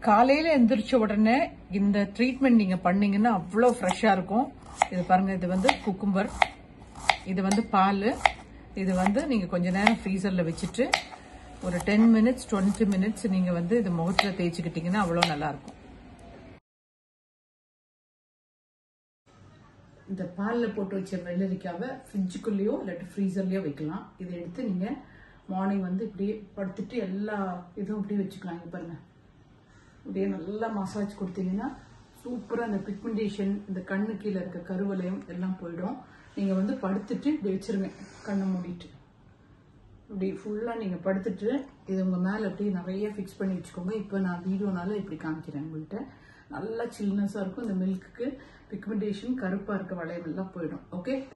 காலையில எந்திரிச்ச உடனே இந்த ட்ரீட்மெண்ட் நீங்க பண்ணீங்கன்னா அவ்வளோ ஃப்ரெஷ்ஷா இருக்கும் இது பாருங்க இது வந்து குக்கும்பர் இது வந்து பால் இது வந்து நீங்க கொஞ்ச நேரம் ஃப்ரீசர்ல வச்சுட்டு ஒரு டென் மினிட்ஸ் டுவெண்ட்டி மினிட்ஸ் நீங்க வந்து இது முகத்துல தேய்ச்சிக்கிட்டீங்கன்னா அவ்வளோ நல்லா இருக்கும் இந்த பாலில் போட்டு வச்ச வெள்ளரிக்காவை ஃப்ரிட்ஜுக்குள்ளேயோ இல்லாட்டி ஃப்ரீசர்லேயோ வைக்கலாம் இதை எடுத்து நீங்கள் மார்னிங் வந்து இப்படியே படுத்துட்டு எல்லா இதுவும் இப்படியே வச்சுக்கலாம் இங்க பாருங்க இப்படியே நல்லா மசாஜ் கொடுத்தீங்கன்னா சூப்பராக அந்த பிக்மெண்டேஷன் இந்த கண்ணு கீழே இருக்க கருவலயம் எல்லாம் போயிடும் நீங்கள் வந்து படுத்துட்டு இப்படி வச்சிருங்க கண்ணை மூடிட்டு இப்படி ஃபுல்லாக நீங்கள் படுத்துட்டு இது உங்கள் மேலே அப்படியே நிறைய ஃபிக்ஸ் பண்ணி வச்சுக்கோங்க இப்போ நான் வீடியோனால இப்படி காமிக்கிறேன் உங்கள்கிட்ட நல்லா சில்னஸாக இருக்கும் இந்த மில்க்குக்கு பிக்மெண்டேஷன் கருப்பாக இருக்க வளையம் எல்லாம் போயிடும் ஓகே